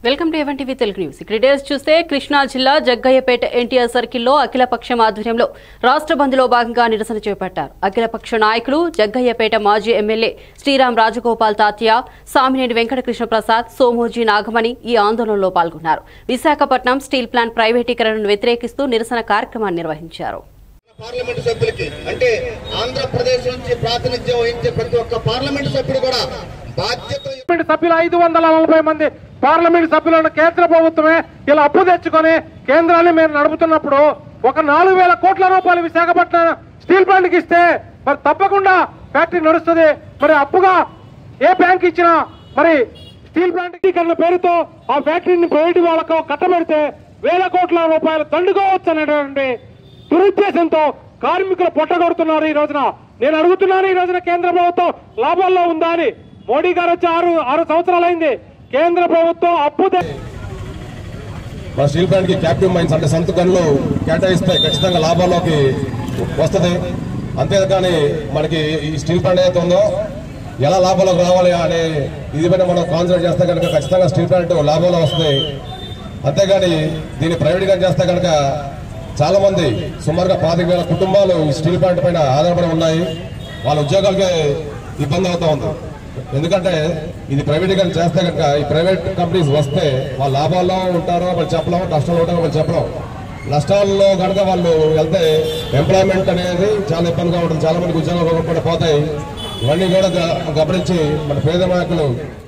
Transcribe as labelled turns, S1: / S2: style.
S1: welcome to A one TV Telugu news ఇక్కడ details చూస్తే కృష్ణా జిల్లా జగ్గయ్యపేట ఎన్టీఆర్ సర్కిల్లో అఖిలపక్షం ఆధ్వర్యంలో రాష్ట్ర బంద్లో భాగంగా నిరసన చేపట్టారు అఖిలపక్ష నాయకులు జగ్గయ్యపేట మాజీ ఎమ్మెల్యే శ్రీరామ్ రాజగోపాల్ తాత్య సామినేని వెంకటకృష్ణ ప్రసాద్ సోమోజీ నాగమణి ఈ ఆందోళనలో పాల్గొన్నారు విశాఖపట్నం స్టీల్ ప్లాంట్ ప్రైవేటీకరణను వ్యతిరేకిస్తూ నిరసన కార్యక్రమాన్ని నిర్వహించారు
S2: పార్లమెంట్ సభ్యులకి అంటే ఆంధ్రప్రదేశ్ నుంచి ప్రాతినిధ్యం వహించే ప్రతి ఒక్క పార్లమెంట్ సభ్యుడు కూడా బాధ్యత
S3: పార్లమెంట్ సభ్యులు ఐదు వందల నలభై మంది పార్లమెంట్ సభ్యులను కేంద్ర ప్రభుత్వమే ఇలా అప్పు తెచ్చుకొని కేంద్రాన్ని మేము నడుపుతున్నప్పుడు ఒక నాలుగు వేల కోట్ల రూపాయలు విశాఖపట్నం స్టీల్ ప్లాంట్కి ఇస్తే మరి తప్పకుండా ఫ్యాక్టరీ నడుస్తుంది మరి అప్పుగా ఏ బ్యాంక్ ఇచ్చినా మరి స్టీల్ ప్లాంట్ కన్నా పేరుతో ఆ ఫ్యాక్టరీని ప్రైవేట్ వాళ్ళకు కట్టబెడితే వేల కోట్ల రూపాయలు దండుకోవచ్చు అనేటువంటి దురుద్దేశంతో కార్మికులు పొట్టగొడుతున్నారు ఈ రోజున నేను అడుగుతున్నాను ఈ రోజున కేంద్ర ప్రభుత్వం లాభాల్లో ఉందా అని మోడీ గారు వచ్చి ఆరు ఆరు సంవత్సరాలైంది కేంద్ర ప్రభుత్వం అప్పు తె-
S4: మన స్టీల్ ప్లాంట్ కి క్యాప్టివ్ మైన్స్ అంటే సొంత గనులు కేటాయిస్తే ఖచ్చితంగా లాభాల్లోకి వస్తుంది అంతేకాని మనకి ఈ స్టీల్ ప్లాంట్ ఏదైతే ఉందో ఎలా లాభాలకు రావాలి అనే ఇది పైన మనం కాన్సన్ట్రేట్ చేస్తే కనుక ఖచ్చితంగా స్టీల్ ప్లాంట్ లాభంలో వస్తుంది అంతేగాని దీన్ని ప్రైవేట్గా చేస్తే కనుక చాలా మంది సుమారుగా పాతిక వేల కుటుంబాలు ఈ స్టీల్ ప్లాంట్ పైన ఆధారపడి ఉన్నాయి వాళ్ళ ఉద్యోగాలకే ఇబ్బంది అవుతా ఉంది ఎందుకంటే ఇది ప్రైవేటీకరణ చేస్తే కనుక ఈ ప్రైవేట్ కంపెనీస్ వస్తే వాళ్ళ లాభాల్లో ఉంటారో వాళ్ళు చెప్పలేం నష్టాలు ఉంటారో వాళ్ళు చెప్పలేం నష్టాల్లో కనుక వాళ్ళు వెళ్తే ఎంప్లాయ్మెంట్ అనేది చాలా ఇబ్బందిగా ఉంటుంది చాలా మందికి ఉద్యోగాలు కూడా పోతాయి ఇవన్నీ కూడా గ- గమనించి మన పేద నాయకులు